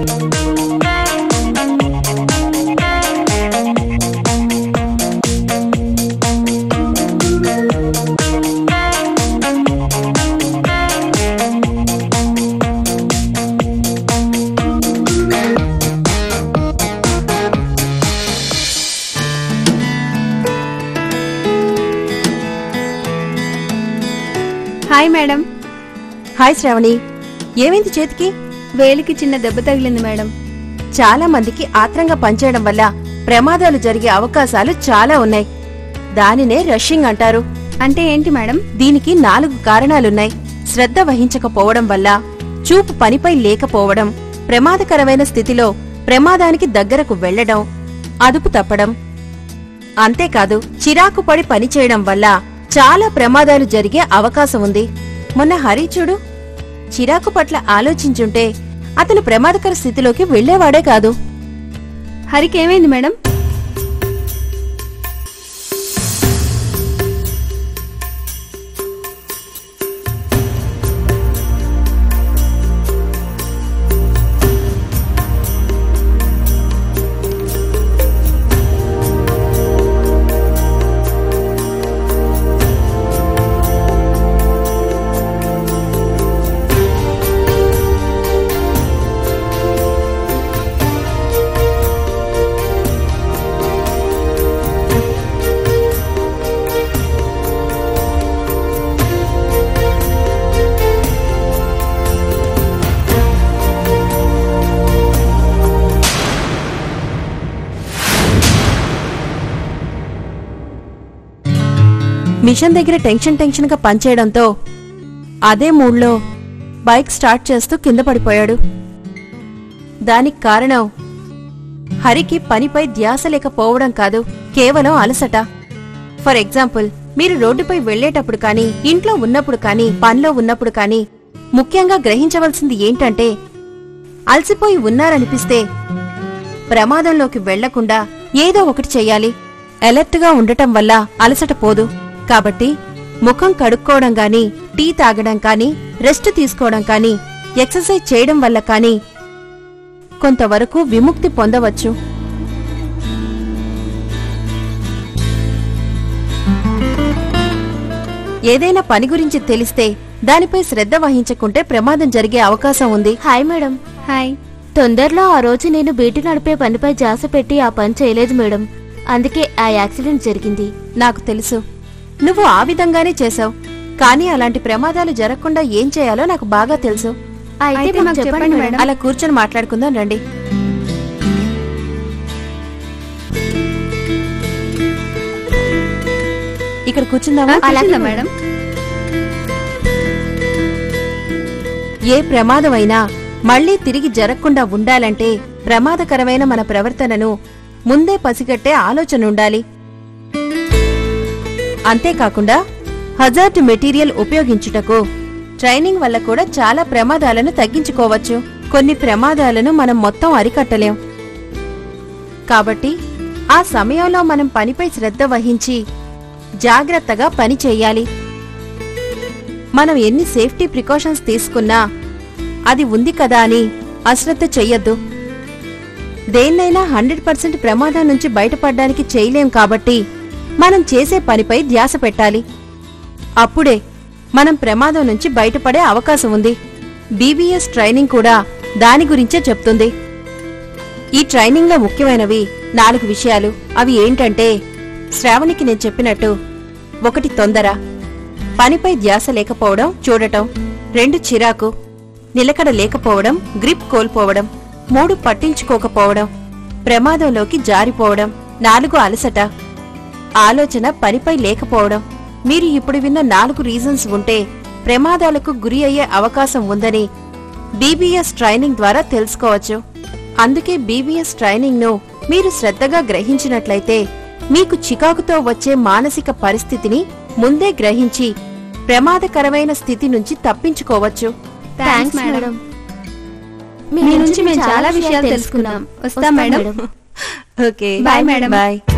Hi madam hi Shravani ఏమైంది చేతికి వేలికి చిన్న దెబ్బ తగిలింది మేడం చాలా మందికి ఆత్రంగా పనిచేయడం వల్ల ప్రమాదాలు జరిగే అవకాశాలు చాలా ఉన్నాయి దానినే రషింగ్ అంటారు అంటే ఏంటి మేడం దీనికి నాలుగు కారణాలున్నాయి శ్రద్ధ వహించకపోవడం వల్ల చూపు పనిపై లేకపోవడం ప్రమాదకరమైన స్థితిలో ప్రమాదానికి దగ్గరకు వెళ్లడం అదుపు తప్పడం అంతేకాదు చిరాకు పడి పనిచేయడం వల్ల చాలా ప్రమాదాలు జరిగే అవకాశం ఉంది మొన్న హరి చూడు చిరాకు పట్ల ఆలోచించుంటే అతను ప్రమాదకర స్థితిలోకి వెళ్లేవాడే కాదు హరికి ఏమైంది మేడం మిషన్ దగ్గర టెన్షన్ టెన్షన్ గా పనిచేయడంతో అదే మూడ్లో బైక్ స్టార్ట్ చేస్తూ కింద పడిపోయాడు దానికి కారణం హరికి పనిపై ధ్యాస లేకపోవడం కాదు కేవలం అలసట ఫర్ ఎగ్జాంపుల్ మీరు రోడ్డుపై వెళ్ళేటప్పుడు కానీ ఇంట్లో ఉన్నప్పుడు కానీ పనిలో ఉన్నప్పుడు కానీ ముఖ్యంగా గ్రహించవలసింది ఏంటంటే అలసిపోయి ఉన్నారనిపిస్తే ప్రమాదంలోకి వెళ్లకుండా ఏదో ఒకటి చెయ్యాలి అలర్ట్గా ఉండటం వల్ల అలసట పోదు కాబట్టి ముఖం కడుక్కోవడం గాని టీ తాగడం కానీ రెస్ట్ తీసుకోవడం కానీ ఎక్సర్సైజ్ చేయడం వల్ల కానీ కొంతవరకు విముక్తి పొందవచ్చు ఏదైనా పని గురించి తెలిస్తే దానిపై శ్రద్ధ వహించకుంటే ప్రమాదం జరిగే అవకాశం ఉంది హాయ్ మేడం హాయ్ తొందరలో ఆ రోజు నేను బీటు నడిపే పనిపై జాస పెట్టి ఆ పని చేయలేదు మేడం అందుకే ఆ యాక్సిడెంట్ జరిగింది నాకు తెలుసు నువ్వు ఆ విధంగానే చేశావు కానీ అలాంటి ప్రమాదాలు జరగకుండా ఏం చేయాలో నాకు బాగా తెలుసు అయితే అయితే మాకు మాకు చెప్పండి చెప్పండి మేడం అలా కూర్చొని మాట్లాడుకుందాం రండి ఇక్కడ కూర్చుందామా ఆ, కూర్చుందా మేడం ఏ ప్రమాదమైనా మళ్లీ తిరిగి జరగకుండా ఉండాలంటే ప్రమాదకరమైన మన ప్రవర్తనను ముందే పసిగట్టే ఆలోచన ఉండాలి అంతేకాకుండా హజార్డ్ మెటీరియల్ ఉపయోగించుటకు ట్రైనింగ్ వల్ల కూడా చాలా ప్రమాదాలను తగ్గించుకోవచ్చు కొన్ని ప్రమాదాలను మనం మొత్తం అరికట్టలేం కాబట్టి ఆ సమయంలో మనం పనిపై శ్రద్ధ వహించి జాగ్రత్తగా పని చెయ్యాలి మనం ఎన్ని సేఫ్టీ ప్రికాషన్స్ తీసుకున్నా అది ఉంది కదా అని అశ్రద్ధ చెయ్యొద్దు దేన్నైనా హండ్రెడ్ పర్సెంట్ ప్రమాదం నుంచి బయటపడడానికి చేయలేం కాబట్టి మనం చేసే పనిపై ధ్యాస పెట్టాలి అప్పుడే మనం ప్రమాదం నుంచి బయటపడే అవకాశం ఉంది బీబీఎస్ ట్రైనింగ్ కూడా దాని గురించే చెప్తుంది ఈ ట్రైనింగ్లో ముఖ్యమైనవి నాలుగు విషయాలు అవి ఏంటంటే శ్రావణికి నేను చెప్పినట్టు ఒకటి తొందర పనిపై ధ్యాస లేకపోవడం చూడటం రెండు చిరాకు నిలకడ లేకపోవడం గ్రిప్ కోల్పోవడం మూడు పట్టించుకోకపోవడం ప్రమాదంలోకి జారిపోవడం నాలుగు అలసట ఆలోచన పనిపై లేకపోవడం మీరు ఇప్పుడు విన్న నాలుగు రీజన్స్ ఉంటే ప్రమాదాలకు గురి అయ్యే అవకాశం ఉందని బీబీఎస్ ట్రైనింగ్ ద్వారా తెలుసుకోవచ్చు అందుకే బీబీఎస్ ట్రైనింగ్ ను మీరు శ్రద్ధగా గ్రహించినట్లయితే మీకు చికాకుతో వచ్చే మానసిక పరిస్థితిని ముందే గ్రహించి ప్రమాదకరమైన స్థితి నుంచి తప్పించుకోవచ్చు థ్యాంక్స్ మేడం మీ నుంచి మేము చాలా విషయాలు తెలుసుకున్నాం వస్తాం madam okay Bye, madam. Bye